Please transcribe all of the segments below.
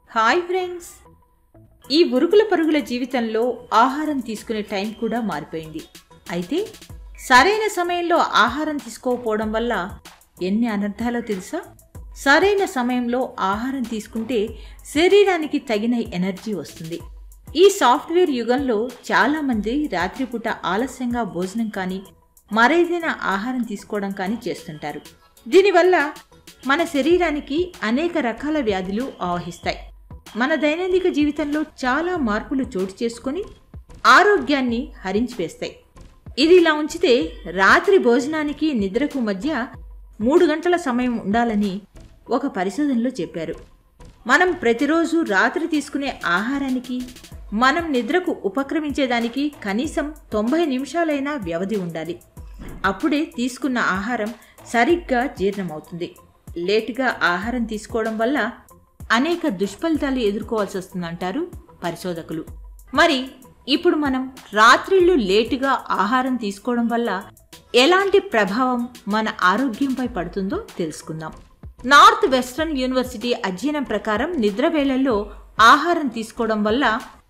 hi friends ఈ ఉరుకుల పరుగుల జీవితంలో ఆహారం తీసుకునే టైం కూడా మారిపోయింది అయితే సరైన సమయంలో ఆహారం తీసుకోకపోవడం వల్ల ఎన్ని అనర్థాలో తెలుసా సరైన సమయంలో ఆహారం తీసుకుంటే శరీరానికి తగిన ఎనర్జీ వస్తుంది ఈ సాఫ్ట్వేర్ యుగంలో చాలామంది రాత్రిపూట ఆలస్యంగా భోజనం కానీ మరేదైనా ఆహారం తీసుకోవడం కానీ చేస్తుంటారు దీనివల్ల మన శరీరానికి అనేక రకాల వ్యాధులు ఆవహిస్తాయి మన దైనందిక జీవితంలో చాలా మార్పులు చోటు చేసుకొని ఆరోగ్యాన్ని హరించివేస్తాయి ఇది ఇలా ఉంచితే రాత్రి భోజనానికి నిద్రకు మధ్య మూడు గంటల సమయం ఉండాలని ఒక పరిశోధనలో చెప్పారు మనం ప్రతిరోజు రాత్రి తీసుకునే ఆహారానికి మనం నిద్రకు ఉపక్రమించేదానికి కనీసం తొంభై నిమిషాలైనా వ్యవధి ఉండాలి అప్పుడే తీసుకున్న ఆహారం సరిగ్గా జీర్ణమవుతుంది లేటుగా ఆహారం తీసుకోవడం వల్ల అనేక దుష్ఫలితాలు ఎదుర్కోవాల్సి వస్తుందంటారు పరిశోధకులు మరి ఇప్పుడు మనం రాత్రిళ్ళు లేటుగా ఆహారం తీసుకోవడం వల్ల ఎలాంటి ప్రభావం మన ఆరోగ్యంపై పడుతుందో తెలుసుకుందాం నార్త్ వెస్ట్రన్ యూనివర్సిటీ అధ్యయనం ప్రకారం నిద్ర వేళల్లో ఆహారం తీసుకోవడం వల్ల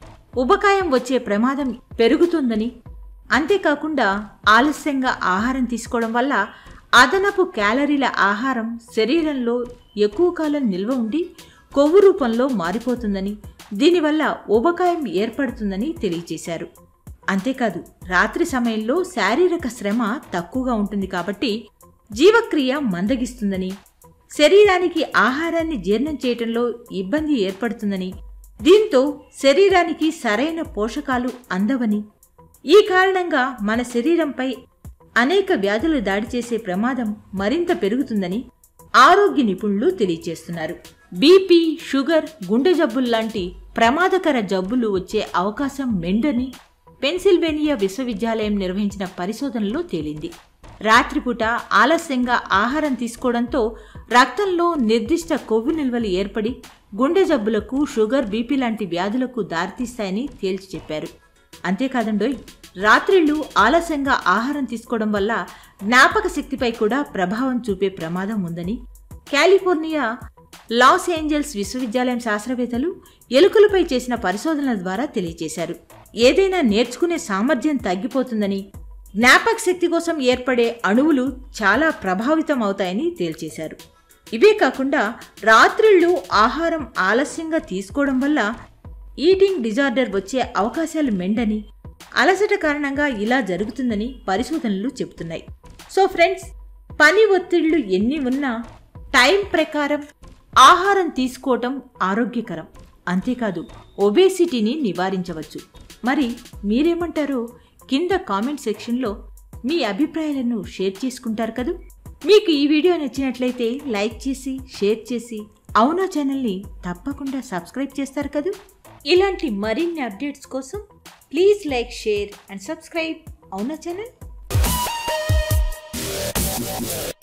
ఉబకాయం వచ్చే ప్రమాదం పెరుగుతుందని అంతేకాకుండా ఆలస్యంగా ఆహారం తీసుకోవడం వల్ల అదనపు క్యాలరీల ఆహారం శరీరంలో ఎక్కువ కాలం నిల్వ ఉండి కొవ్వు రూపంలో మారిపోతుందని దీనివల్ల ఉబకాయం ఏర్పడుతుందని తెలియజేశారు అంతేకాదు రాత్రి సమయంలో శారీరక శ్రమ తక్కువగా ఉంటుంది కాబట్టి జీవక్రియ మందగిస్తుందని శరీరానికి ఆహారాన్ని జీర్ణం చేయటంలో ఇబ్బంది ఏర్పడుతుందని దీంతో శరీరానికి సరైన పోషకాలు అందవని ఈ కారణంగా మన శరీరంపై అనేక వ్యాధులు దాడి చేసే ప్రమాదం మరింత పెరుగుతుందని ఆరోగ్య నిపుణులు తెలియజేస్తున్నారు బీపీ షుగర్ గుండె జబ్బుల్లాంటి ప్రమాదకర జబ్బులు వచ్చే అవకాశం మెండని పెన్సిల్వేనియా విశ్వవిద్యాలయం నిర్వహించిన పరిశోధనలో తేలింది రాత్రిపూట ఆలస్యంగా ఆహారం తీసుకోవడంతో రక్తంలో నిర్దిష్ట కొవ్వు నిల్వలు ఏర్పడి గుండె జబ్బులకు షుగర్ బీపీ లాంటి వ్యాధులకు దారితీస్తాయని తేల్చి చెప్పారు అంతేకాదండోయ్ రాత్రిళ్ళు ఆలస్యంగా ఆహారం తీసుకోవడం వల్ల జ్ఞాపక శక్తిపై కూడా ప్రభావం చూపే ప్రమాదం ఉందని కాలిఫోర్నియా లాస్ ఏంజల్స్ విశ్వవిద్యాలయం శాస్త్రవేత్తలు ఎలుకలపై చేసిన పరిశోధనల ద్వారా తెలియజేశారు ఏదైనా నేర్చుకునే సామర్థ్యం తగ్గిపోతుందని జ్ఞాపక శక్తి కోసం ఏర్పడే అణువులు చాలా ప్రభావితం అవుతాయని తేల్చేశారు ఇవే కాకుండా రాత్రిళ్ళు ఆహారం ఆలస్యంగా తీసుకోవడం వల్ల ఈటింగ్ డిజార్డర్ వచ్చే అవకాశాలు మెండని అలసట కారణంగా ఇలా జరుగుతుందని పరిశోధనలు చెబుతున్నాయి సో ఫ్రెండ్స్ పని ఒత్తిళ్లు ఎన్ని ఉన్నా టైం ప్రకారం ఆహారం తీసుకోవటం ఆరోగ్యకరం అంతేకాదు ఒబేసిటీని నివారించవచ్చు మరి మీరేమంటారో కింద కామెంట్ సెక్షన్లో మీ అభిప్రాయాలను షేర్ చేసుకుంటారు కదూ మీకు ఈ వీడియో నచ్చినట్లయితే లైక్ చేసి షేర్ చేసి అవునా ఛానల్ని తప్పకుండా సబ్స్క్రైబ్ చేస్తారు కదూ ఇలాంటి మరిన్ని అప్డేట్స్ కోసం please like share and subscribe అవునా ఛానల్